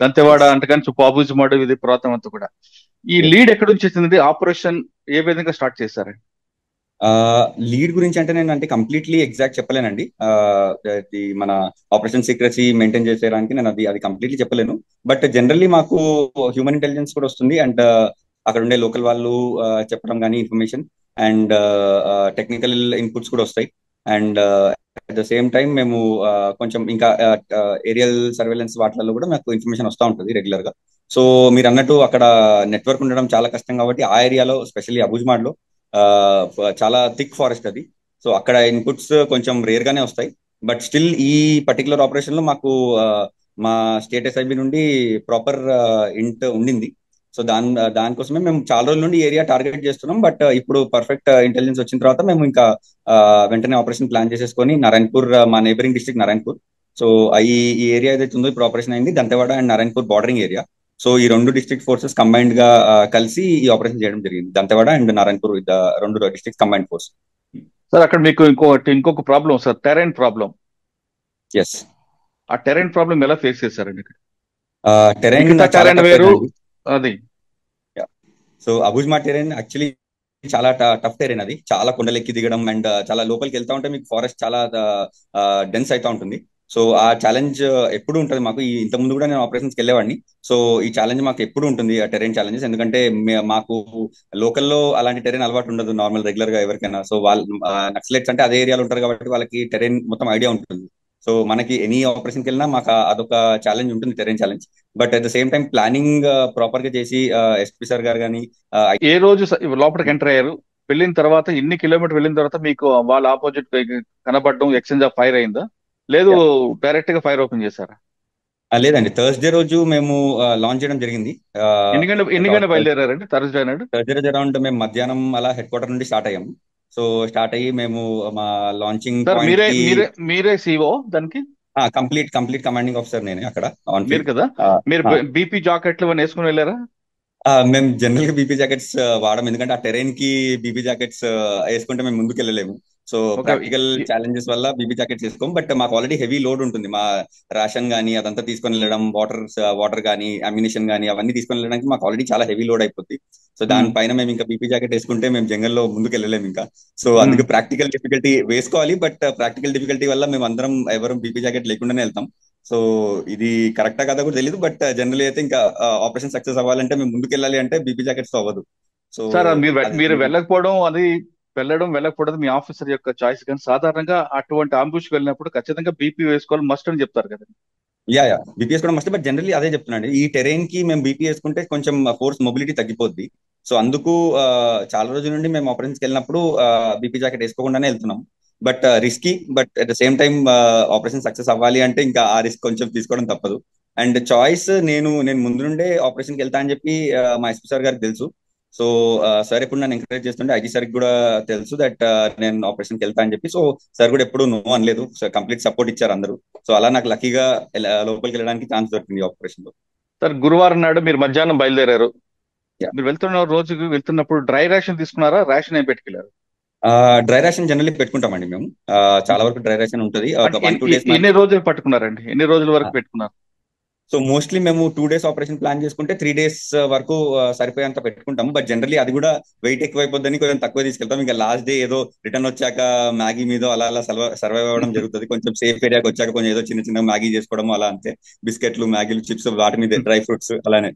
దంతెవాడ అంటే కానీ పాబుజిమాడు ఇది పురాతనం అంతా కూడా ఈ లీడ్ ఎక్కడి నుంచి వచ్చింది ఆపరేషన్ ఏ విధంగా స్టార్ట్ చేశారండి లీడ్ గురించి అంటే నేను అంటే కంప్లీట్లీ ఎగ్జాక్ట్ చెప్పలేనండి ఆ, అది మన ఆపరేషన్ సీక్రసీ మెయింటైన్ చేసేయడానికి నేను అది అది కంప్లీట్లీ చెప్పలేను బట్ జనరల్లీ మాకు హ్యూమన్ ఇంటెలిజెన్స్ కూడా వస్తుంది అండ్ అక్కడ ఉండే లోకల్ వాళ్ళు ఆ, చెప్పడం కానీ ఇన్ఫర్మేషన్ అండ్ టెక్నికల్ ఇన్పుట్స్ కూడా వస్తాయి and at the same time మేము ఆ, కొంచెం ఇంకా ఏరియల్ సర్వేలెన్స్ వాటిలలో కూడా మాకు ఇన్ఫర్మేషన్ వస్తూ ఉంటుంది రెగ్యులర్ గా సో మీరు అన్నట్టు అక్కడ నెట్వర్క్ ఉండడం చాలా కష్టం కాబట్టి ఆ ఏరియాలో స్పెషల్లీ అబుజ్మాడ్లో ఆ, ఫ- చాలా థిక్ ఫారెస్ట్ అది సో అక్కడ ఇన్పుట్స్ కొంచెం రేర్ గానే వస్తాయి బట్ స్టిల్ ఈ పర్టికులర్ ఆపరేషన్ లో మాకు ఆ, మా స్టేట్ ఎస్ఐబి నుండి ప్రాపర్ ఇంట్ ఉండింది సో దాని దానికోసమే మేము చాలా రోజుల నుండి ఏరియా టార్గెట్ చేస్తున్నాం బట్ ఇప్పుడు పర్ఫెక్ట్ ఇంటెలిజెన్స్ వచ్చిన తర్వాత మేము ఇంకా ఆ, వెంటనే ఆపరేషన్ ప్లాన్ చేసేసుకొని నారాయణపూర్ ఆ, మా నేబరింగ్ డిస్ట్రిక్ట్ నారాయణపూర్ సో ఈ ఈ ఏరియా ఏదైతే ఉందో ఇప్పుడు ఆపరేషన్ అయింది Dantewada and Narayanpur bordering area so ఈ రెండు డిస్ట్రిక్ట్ ఫోర్సెస్ కంబైన్డ్ గా ఆ, కలిసి ఈ ఆపరేషన్ చేయడం జరిగింది Dantewada and Narayanpur with the రెండు డిస్ట్రిక్ట్ కంబైన్డ్ ఫోర్స్ సార్ అక్కడ మీకు ఇంకొకటి ఇంకొక problem sir terrain problem yes ఆ టెరైన్ ప్రాబ్లం ఎలా ఫేస్ చేశారండి ఇక్కడ టెరైన్ మిగతా చాలా terrain tough వేరు. terrain అండి. అది సో అబుజ్మా టెరైన్ యాక్చువల్లీ చాలా టఫ్ టెరైన్ అది చాలా కొండలెక్కి దిగడం అండ్ చాలా లోపలికి వెళ్తా ఉంటే మీకు ఫారెస్ట్ చాలా డెన్స్ అవుతా ఉంటుంది సో ఆ ఛాలెంజ్ ఎప్పుడు ఉంటుంది మాకు ఈ ఇంత ముందు కూడా నేను ఆపరేషన్స్కి వెళ్ళేవాడిని సో ఈ ఛాలెంజ్ మాకు ఎప్పుడు ఉంటుంది ఆ టెరైన్ ఛాలెంజెస్ ఎందుకంటే మే- మాకు లోకల్లో అలాంటి టెరైన్ అలవాటు ఉండదు నార్మల్ రెగ్యులర్ గా ఎవరికైనా సో వాళ్ళు నక్సలైట్స్ అంటే అదే ఏరియాలో ఉంటారు కాబట్టి వాళ్ళకి టెరైన్ మొత్తం ఐడియా ఉంటుంది సో మనకి ఎనీ ఆపరేషన్కి వెళ్ళినా మాకు ఆ- అదొక ఛాలెంజ్ ఉంటుంది terrain challenge but at the same time planning proper గా చేసి ఎస్పీ సార్ గారు కానీ ఏ రోజు స- లోపలికి ఎంటర్ అయ్యారు వెళ్ళిన తర్వాత ఇన్ని కిలోమీటర్ వెళ్ళిన తర్వాత మీకు వాళ్ళ ఆపోజిట్ కనబడడం ఎక్స్చేంజ్ ఆఫ్ ఫైర్ అయిందా లేదు డైరెక్ట్ గా ఫైర్ ఓపెన్ చేశారా లేదండి థర్స్డే రోజు మేము లాంచ్ చేయడం జరిగింది ఎన్ని గంటల ఎన్ని గంటల బయలుదేరారండి థర్స్డే నాడు థర్స్డే రోజు అరౌండ్ మేము మధ్యాహ్నం అలా హెడ్ క్వార్టర్ నుండి స్టార్ట్ అయ్యాము సో స్టార్ట్ అయ్యి మేము మా లాంచింగ్ సార్ పాయింట్ మీరే కి మీరే మీరే సిఓ దానికి కంప్లీట్ కంప్లీట్ కమాండింగ్ ఆఫీసర్ నేనే అక్కడ ఆన్ మీరు కదా మీరు బీపీ జాకెట్లు ఇవన్నీ వేసుకుని వెళ్ళారా మేము జనరల్ గా బీపీ జాకెట్స్ వాడము ఎందుకంటే ఆ టెరైన్ కి బీపీ జాకెట్స్ వేసుకుంటే మేము ముందుకు వెళ్ళలేము సో ఒక- ప్రాక్టికల్ ఈ- ఛాలెంజెస్ వల్ల బీబీ జాకెట్స్ వేసుకోం బట్ మాకు ఆల్రెడీ హెవీ లోడ్ ఉంటుంది మా రేషన్ గానీ అదంతా తీసుకొని వెళ్ళడం వాటర్ వాటర్ గానీ అమ్యునిషన్ గానీ అవన్నీ తీసుకొని వెళ్ళడానికి మాకు ఆల్రెడీ చాలా హెవీ లోడ్ అయిపోద్ది సో దానిపైన మేము ఇంకా బీపీ జాకెట్ వేసుకుంటే మేము జంగల్లో ముందుకు వెళ్ళలేము ఇంకా సో అందుకే ప్రాక్టికల్ డిఫికల్టీ వేసుకోవాలి బట్ ప్రాక్టికల్ డిఫికల్టీ వల్ల మేము అందరం ఎవరం బీపీ జాకెట్ లేకుండానే వెళ్తాం సో ఇది కరెక్టా కదా కూడా తెలియదు బట్ జనరల్ అయితే ఇంకా ఆపరేషన్ సక్సెస్ అవ్వాలంటే మేము ముందుకు వెళ్ళాలి అంటే బీపీ జాకెట్స్ తో అవ్వదు సో సార్ మీరు వె- అది- మీరు వెళ్ళకపోవడం అది వెళ్ళడం వెళ్ళకపోవడం మీ ఆఫీసర్ యొక్క చాయిస్ కానీ సాధారణంగా అటువంటి అంబుష్ వెళ్ళినప్పుడు ఖచ్చితంగా బీపీ వేసుకోవాలి మస్ట్ అని చెప్తారు కదా యా యా బీపీఎస్ కూడా మస్ట్ బట్ జనరల్లీ అదే చెప్తున్నాను ఈ టెరైన్ కి మేము బీపీ వేసుకుంటే కొంచెం ఫోర్స్ మొబిలిటీ తగ్గిపోద్ది సో అందుకు ఆ, చాలా రోజుల నుండి మేము ఆపరేషన్స్కి వెళ్ళినప్పుడు బీపీ జాకెట్ వేసుకోకుండానే వెళ్తున్నాం but risky but at the same time operation success అవ్వాలి అంటే ఇంకా ఆ రిస్క్ కొంచెం తీసుకోవడం తప్పదు అండ్ చాయిస్ నేను నేను ముందు నుండే ఆపరేషన్కి వెళ్తా అని చెప్పి ఆ, మా ఎస్పీ సార్ గారికి తెలుసు సో సార్ ఎప్పుడు నన్ను ఎంకరేజ్ చేస్తుంటే ఐజీ సార్కి కూడా తెలుసు దట్ నేను ఆపరేషన్కి వెళ్తా అని చెప్పి సో సార్ కూడా ఎప్పుడు నో అనలేదు కంప్లీట్ సపోర్ట్ ఇచ్చారు అందరూ సో అలా నాకు లక్కీగా లోపలికి వెళ్ళడానికి ఛాన్స్ దొరికింది ఆపరేషన్ లో సార్ గురువారం నాడు మీరు మధ్యాహ్నం బయలుదేరారు Yeah. మీరు వెళ్తున్న రోజుకి వెళ్తున్నప్పుడు డ్రై రేషన్ తీసుకున్నారా రేషన్ ఏం పెట్టుకెళ్ళారు డ్రై రేషన్ జనరల్లీ పెట్టుకుంటామండి మేము ఆ, చాలా వరకు డ్రై రేషన్ ఉంటుంది ఒక వన్ టూ డేస్ ఎన్ని రోజులు పట్టుకున్నారండి ఎన్ని రోజుల వరకు పెట్టుకున్నారు సో మోస్ట్లీ మేము టూ డేస్ ఆపరేషన్ ప్లాన్ చేసుకుంటే త్రీ డేస్ వరకు ఆ, సరిపోయేంత పెట్టుకుంటాం బట్ జనరల్లీ అది కూడా వెయిట్ ఎక్కువైపోద్దని కొంచెం తక్కువ తీసుకెళ్తాం ఇంకా లాస్ట్ డే ఏదో రిటర్న్ వచ్చాక మ్యాగీ మీద అలా అలా సర్వైవ్ అవ్వడం జరుగుతుంది కొంచెం సేఫ్ ఏరియాకి వచ్చాక కొంచెం ఏదో చిన్న చిన్న మ్యాగీ చేసుకోవడం అలా అంతే బిస్కెట్లు మ్యాగీలు చిప్స్ వాటి మీద డ్రై ఫ్రూట్స్ అలానే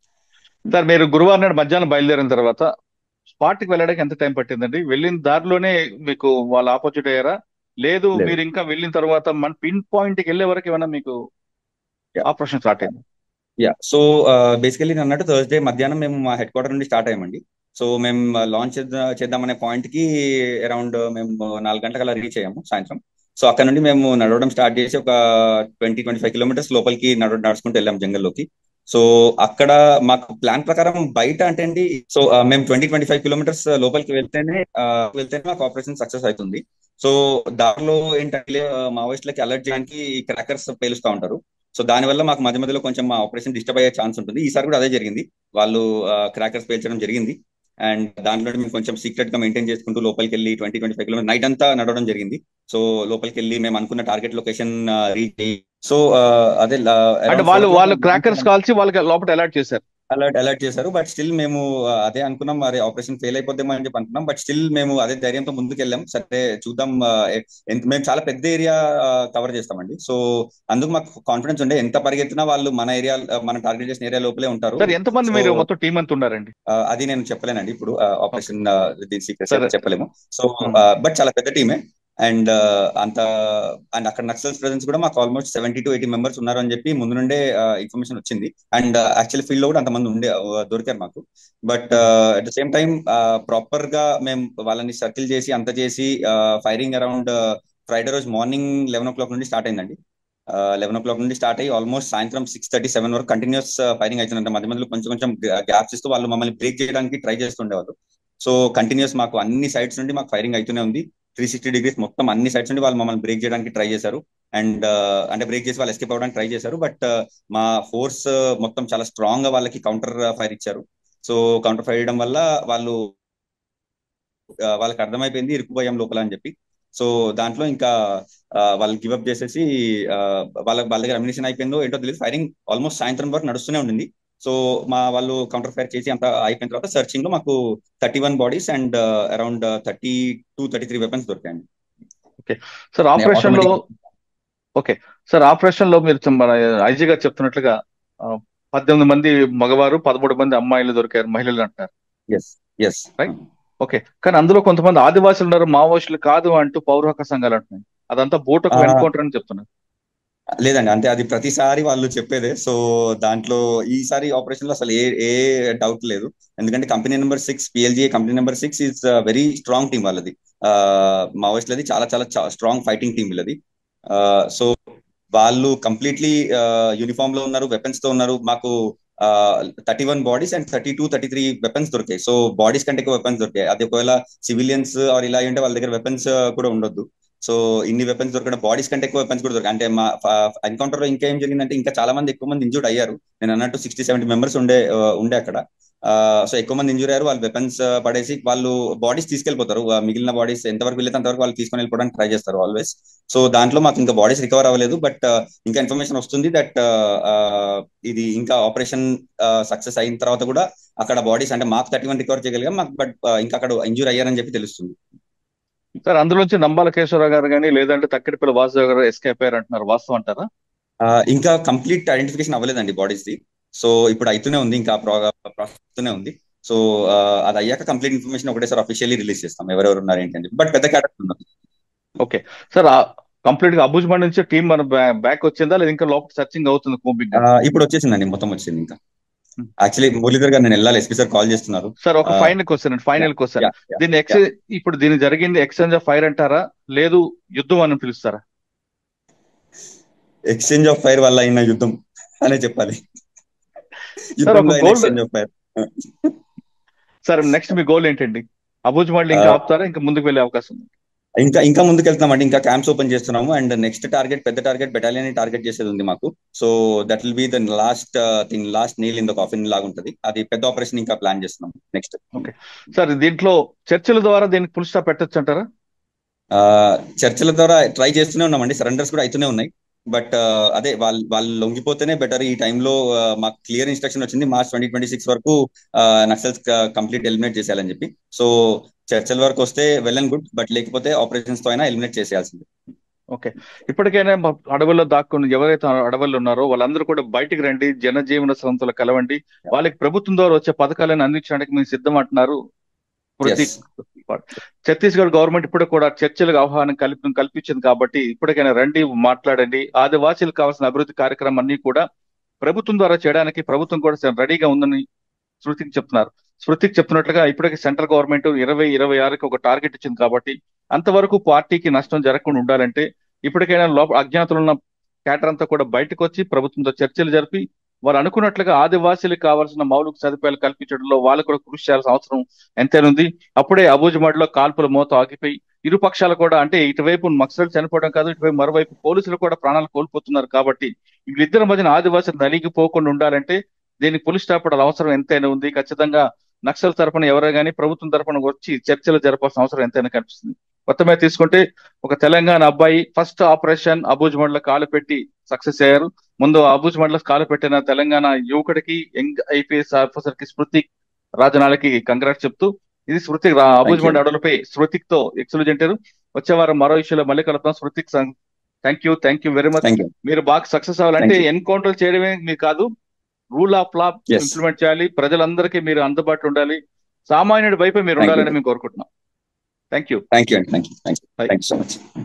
సార్ మీరు గురువారం నాడు మధ్యాహ్నం బయలుదేరిన తర్వాత స్పాట్ కి వెళ్ళడానికి ఎంత టైం పట్టిందండి వెళ్ళిన దారిలోనే మీకు వాళ్ళు ఆపోజిట్ అయ్యారా లేదు లేదు. మీరు ఇంకా వెళ్ళిన తర్వాత మన పిన్ పాయింట్ కి వెళ్ళే వరకు ఏమైనా మీకు Yeah. ఆపరేషన్ స్టార్ట్ అయింది యా సో బేసికలీ నేను అన్నట్టు థర్స్డే మధ్యాహ్నం మేము మా హెడ్ క్వార్టర్ నుండి స్టార్ట్ అయ్యామండి సో మేము లాంచ్ చేద్దామనే పాయింట్ కి అరౌండ్ మేము నాలుగు గంటలకు అలా రీచ్ అయ్యాము సాయంత్రం సో అక్కడ నుండి మేము నడవడం స్టార్ట్ చేసి ఒక ట్వంటీ ట్వంటీ ఫైవ్ కిలోమీటర్స్ లోపలికి నడ నడుచుకుంటూ వెళ్ళాం జంగల్లోకి సో అక్కడ మాకు ప్లాన్ ప్రకారం బయట అంటే అండి సో మేము ట్వంటీ ట్వంటీ ఫైవ్ కిలోమీటర్స్ లోపలికి వెళ్తేనే ఆ, వెళ్తేనే మాకు ఆపరేషన్ సక్సెస్ అవుతుంది సో దారిలో ఏంటంటే మావోయిస్టులకి అలర్ట్ చేయడానికి క్రాకర్స్ పేలుస్తూ ఉంటారు సో దానివల్ల మాకు మధ్య మధ్యలో కొంచెం మా ఆపరేషన్ డిస్టర్బ్ అయ్యే ఛాన్స్ ఉంటుంది ఈసారి కూడా అదే జరిగింది వాళ్ళు క్రాకర్స్ పేల్చడం జరిగింది అండ్ దాంట్లో మేము కొంచెం సీక్రెట్ గా మెయింటైన్ చేసుకుంటూ లోపలికి వెళ్ళి twenty twenty five kilometer night అంతా నడవడం జరిగింది సో లోపలికి వెళ్ళి మేము అనుకున్న టార్గెట్ లొకేషన్ రీచ్ సో అదే అంటే అరౌండ్ వాళ్ళు ఫోర్ వాళ్ళు క్లాక్ క్రాకర్స్ కాల్చి వాళ్ళకి లోపల అలాట్ చేశారు అలర్ట్ అలర్ట్ చేశారు బట్ స్టిల్ మేము ఆ, అదే అనుకున్నాం మరి ఆపరేషన్ ఫెయిల్ అయిపోద్దేమో అని చెప్పి అనుకున్నాం బట్ స్టిల్ మేము అదే ధైర్యంతో ముందుకు వెళ్ళాం సరే చూద్దాం ఆ, ఎ- ఎంత- మేము చాలా పెద్ద ఏరియా కవర్ చేస్తామండి సో అందుకు మాకు కాన్ఫిడెన్స్ ఉండే ఎంత పరిగెత్తినా వాళ్ళు మన ఏరియా మనం టార్గెట్ చేసిన ఏరియా లోపలే ఉంటారు సార్ ఎంతమంది సో మీరు మొత్తం టీం అంతా ఉన్నారండి ఆ, అది నేను చెప్పలేనండి ఇప్పుడు ఆపరేషన్ దీని సీక్రెట్స్ సరే చెప్పలేము సో ఉమ్. బట్ చాలా పెద్ద టీమే అండ్ అంత అండ్ అక్కడ నక్సల్స్ ప్రెసెన్స్ కూడా మాకు almost seventy to eighty members ఉన్నారు అని చెప్పి ముందు నుండే ఇన్ఫర్మేషన్ వచ్చింది అండ్ యాక్చువల్లీ ఫీల్డ్ లో కూడా అంతమంది ఉండే ఆ, దొరికారు మాకు but at the same time proper గా మేము వాళ్ళని సర్కిల్ చేసి అంత చేసి ఫైరింగ్ అరౌండ్ ఫ్రైడే రోజు మార్నింగ్ లెవెన్ ఓ క్లాక్ నుండి స్టార్ట్ అయిందండి లెవెన్ ఓ క్లాక్ నుండి స్టార్ట్ అయ్యి ఆల్మోస్ట్ సాయంత్రం సిక్స్ థర్టీ సెవెన్ వరకు కంటిన్యూస్ ఫైరింగ్ అవుతుందంటే మధ్య మధ్యలో కొంచెం కొంచెం గ్యాప్స్ ఇస్తూ వాళ్ళు మమ్మల్ని బ్రేక్ చేయడానికి ట్రై చేస్తుండేవాళ్ళు సో కంటిన్యూస్ మాకు అన్ని సైడ్స్ నుండి మాకు ఫైరింగ్ అవుతూనే ఉంది త్రీ సిక్స్టీ డిగ్రీస్ మొత్తం అన్ని సైడ్స్ నుండి వాళ్ళు మమ్మల్ని బ్రేక్ చేయడానికి ట్రై చేశారు అండ్ అంటే బ్రేక్ చేసి వాళ్ళు ఎస్కేప్ అవ్వడానికి ట్రై చేశారు బట్ మా ఫోర్స్ మొత్తం చాలా స్ట్రాంగ్ గా వాళ్ళకి కౌంటర్ ఫైర్ ఇచ్చారు సో కౌంటర్ ఫైర్ చేయడం వల్ల వాళ్ళు ఆ, వాళ్ళకి అర్థమైపోయింది ఇరుక్కుపోయాం లోపల అని చెప్పి సో దాంట్లో ఇంకా ఆ, వాళ్ళు గివప్ చేసేసి ఆ, వాళ్ళ వాళ్ళ దగ్గర అమ్యునిషన్ అయిపోయిందో ఏంటో తెలియదు ఫైరింగ్ ఆల్మోస్ట్ సాయంత్రం వరకు నడుస్తూనే ఉండింది సో మా వాళ్ళు కౌంటర్ ఫైర్ చేసి అంత అయిపోయిన తర్వాత సర్చింగ్ లో మాకు thirty one bodies and around thirty two thirty three weapons దొరికాయండి ఓకే సార్ ఆపరేషన్ లో ఆటోమేటిక్ ఓకే సార్ ఆపరేషన్ లో మీరు చెం- మన ఐజీ గారు చెప్తున్నట్లుగా ఆ, పద్దెనిమిది మంది మగవారు పదమూడు మంది అమ్మాయిలు దొరికారు మహిళలు అంటారు ఎస్ ఎస్ రైట్ ఓకే కానీ అందులో కొంతమంది ఆదివాసులు ఉన్నారు మావోయిస్టులు కాదు అంటూ పౌర హక్కు సంఘాలు అంటున్నాయి అదంతా బూటకు ఎన్కౌంటర్ అని చెప్తున్నారు లేదండి అంటే అది ప్రతిసారి వాళ్ళు చెప్పేదే సో దాంట్లో ఈసారి ఆపరేషన్ లో అసలు ఏ ఏ డౌట్ లేదు ఎందుకంటే company number six PLG company number six is very strong team వాళ్ళది మావోయిస్ట్లది చాలా చాలా స్ట్రాంగ్ ఫైటింగ్ టీం వీళ్ళది సో వాళ్ళు కంప్లీట్లీ యూనిఫామ్ లో ఉన్నారు వెపన్స్ తో ఉన్నారు మాకు thirty one bodies and thirty two thirty three weapons దొరికాయి సో బాడీస్ కంటే ఎక్కువ వెపన్స్ దొరికాయి అది ఒకవేళ సివిలియన్స్ ఆర్ ఇలా ఉంటే వాళ్ళ దగ్గర వెపన్స్ కూడా ఉండొద్దు సో ఇన్ని వెపన్స్ దొరకడం బాడీస్ కంటే ఎక్కువ వెపన్స్ కూడా దొరికాయి అంటే మా ఎన్కౌంటర్ లో ఇంకా ఏం జరిగిందంటే ఇంకా చాలా మంది ఎక్కువ మంది ఇంజూర్డ్ అయ్యారు నేను అన్నట్టు సిక్స్టీ సెవెంటీ మెంబర్స్ ఉండే ఆ, ఉండే అక్కడ సో ఎక్కువ మంది ఇంజూర్ అయ్యారు వాళ్ళు వెపన్స్ పడేసి వాళ్ళు బాడీస్ తీసుకెళ్లిపోతారు ఆ, మిగిలిన బాడీస్ ఎంతవరకు వెళ్ళేది అంతవరకు వాళ్ళు తీసుకొని వెళ్ళిపోవడానికి ట్రై చేస్తారు ఆల్వేస్ సో దాంట్లో మాకు ఇంకా బాడీస్ రికవర్ అవ్వలేదు బట్ ఇంకా ఇన్ఫర్మేషన్ వస్తుంది దట్ ఇది ఇంకా ఆపరేషన్ సక్సెస్ అయిన తర్వాత కూడా అక్కడ బాడీస్ అంటే మాకు థర్టీ వన్ రికవర్ చేయగలిగాం మాకు బట్ ఇంకా అక్కడ ఇంజూర్ అయ్యారని చెప్పి తెలుస్తుంది సార్ అందులోంచి నంబాల కేశవరావు గారు కానీ లేదంటే తక్కిడిపల్లి వాసుదేవ్ గారు ఎస్కేప్ అయ్యారు అంటున్నారు వాస్తవం అంటారా ఆ, ఇంకా కంప్లీట్ ఐడెంటిఫికేషన్ అవ్వలేదండి బాడీస్ ది సో ఇప్పుడు అయితేనే ఉంది ఇంకా ప్రాసెస్తూనే ఉంది సో ఆ, అది అయ్యాక కంప్లీట్ ఇన్ఫర్మేషన్ ఒకటేసారి అఫీషియల్లీ రిలీజ్ చేస్తాం ఎవరెవరు ఉన్నారు ఏంటి అని చెప్పి బట్ పెద్ద క్యారెక్టర్ ఉన్నారు ఓకే సార్ కంప్లీట్ గా అబుజ్మండ్ నుంచి టీం మన బ్యాక్ వచ్చిందా లేదా ఇంకా లోపల సర్చింగ్ అవుతుంది కూంబింగ్ ఆ, ఇప్పుడు వచ్చేసిందండి మొత్తం వచ్చింది ఇంకా యాక్చువల్లీ మురళీధర్ గారు నేను వెళ్ళాలి ఎస్పీ సార్ కాల్ చేస్తున్నారు సార్ ఒక ఆ, final question final question yeah, yeah, దీన్ని ఎక్స్ ఇప్పుడు దీని జరిగింది ఎక్స్చేంజ్ ఆఫ్ ఫైర్ అంటారా లేదు యుద్ధం అని పిలుస్తారా ఎక్స్చేంజ్ ఆఫ్ ఫైర్ వల్ల అయిన యుద్ధం అనే చెప్పాలి సార్ యుద్ధంలో ఒక అయిన goal exchange of fire sir next మీ గోల్ ఏంటండి అబుజ్మండ్ ఇంకా ఆ, ఆపుతారా ఇంకా ముందుకు వెళ్ళే అవకాశం ఉంది ఇంకా ఇంకా ముందుకు వెళ్తున్నామండి ఇంకా క్యాంప్స్ ఓపెన్ చేస్తున్నాము అండ్ నెక్స్ట్ టార్గెట్ పెద్ద టార్గెట్ బెటాలియన్ టార్గెట్ చేసేది ఉంది మాకు so that will be the last thing last nail in the coffin లాగా ఉంటుంది అది పెద్ద ఆపరేషన్ ఇంకా ప్లాన్ చేస్తున్నాం నెక్స్ట్ ఓకే సార్ దీంట్లో చర్చల ద్వారా దీనికి ఫుల్ స్టాప్ పెట్టొచ్చు అంటారా చర్చల ద్వారా ట్రై చేస్తూనే ఉన్నామండి సరెండర్స్ కూడా అయితూనే ఉన్నాయి బట్ అదే వాళ్ళు వాళ్ళు లొంగిపోతేనే బెటర్ ఈ టైంలో మాకు క్లియర్ ఇన్స్ట్రక్షన్ వచ్చింది మార్చ్ ట్వంటీ ట్వంటీ సిక్స్ వరకు నక్సల్స్ కంప్లీట్ ఎలిమినేట్ చేసేయాలని చెప్పి సో చర్చల వరకు వస్తే వెల్ అండ్ గుడ్ బట్ లేకపోతే ఆపరేషన్స్ తో అయినా ఎలిమినేట్ చేసేయాల్సింది ఓకే ఇప్పటికైనా మా అడవుల్లో దాక్కుని ఎవరైతే అడవుల్లో ఉన్నారో వాళ్ళందరూ కూడా బయటికి రండి జనజీవన సంస్థలు కలవండి వాళ్ళకి ప్రభుత్వం ద్వారా వచ్చే పథకాలను అందించడానికి మేము సిద్ధం అంటున్నారు ప్రతి ఎస్ ఛత్తీస్గఢ్ గవర్నమెంట్ ఇప్పుడు కూడా చర్చలకు ఆహ్వానం కల్పి కల్పించింది కాబట్టి ఇప్పటికైనా రండి మాట్లాడండి ఆదివాసీలకు కావాల్సిన అభివృద్ధి కార్యక్రమం అన్ని కూడా ప్రభుత్వం ద్వారా చేయడానికి ప్రభుత్వం కూడా రెడీగా ఉందని స్మృతికి చెప్తున్నారు స్మృతికి చెప్తున్నట్లుగా ఇప్పటికే సెంట్రల్ గవర్నమెంట్ ఇరవై ఇరవై ఆరుకి ఒక టార్గెట్ ఇచ్చింది కాబట్టి అంతవరకు పార్టీకి నష్టం జరగకుండా ఉండాలంటే ఇప్పటికైనా లోపల అజ్ఞాతులు ఉన్న క్యాటర్ అంతా కూడా బయటకు వచ్చి ప్రభుత్వంతో చర్చలు జరిపి వారు అనుకున్నట్లుగా ఆదివాసీలకు కావాల్సిన మౌలిక సదుపాయాలు కల్పించడంలో వాళ్ళు కూడా కృషి చేయాల్సిన అవసరం ఎంతైనా ఉంది అప్పుడే అబూజ్మడ్లో కాల్పుల మోత ఆగిపోయి ఇరు పక్షాలు కూడా అంటే ఇటువైపు నక్సలు చనిపోవడం కాదు ఇటువైపు మరోవైపు పోలీసులు కూడా ప్రాణాలు కోల్పోతున్నారు కాబట్టి వీళ్ళిద్దరి మధ్యన ఆదివాసులు నలిగిపోకుండా ఉండాలంటే దీనికి పులి స్టాప్ పడాల అవసరం ఎంతైనా ఉంది ఖచ్చితంగా నక్సల్ తరపున ఎవరైనా కానీ ప్రభుత్వం తరపున వచ్చి చర్చలు జరపాల్సిన అవసరం ఎంతైనా కనిపిస్తుంది మొత్తం మీద తీసుకుంటే ఒక తెలంగాణ అబ్బాయి ఫస్ట్ ఆపరేషన్ అబూజ్ మండల కాలు పెట్టి సక్సెస్ అయ్యారు ముందు అబూజ్ మండల కాలు పెట్టిన తెలంగాణ యువకుడికి యంగ్ ఐపీఎస్ ఆఫీసర్ కి స్మృతి రాజనాలకి కంగ్రాట్స్ చెప్తూ ఇది స్మృతి రా- అబూజ్ you. మండల అడవులపై స్మృతిక్ తో ఎక్సలెంట్ అంటారు వచ్చే వారం మరో ఇష్యూలో మళ్ళీ కలుపుతాం Smruthik thank you thank you very much thank you మీరు బాగా సక్సెస్ అవ్వాలంటే Thank ఎన్కౌంటర్ చేయడమే మీరు కాదు rule of law Yes. Implement చేయాలి ప్రజలందరికీ మీరు అందుబాటులో ఉండాలి సామాన్యుడి వైపు మీరు Thank you. ఉండాలని మేము కోరుకుంటున్నాం థ్యాంక్ యూ థ్యాంక్ యూ అండి thank you thank you Bye. Thank you so much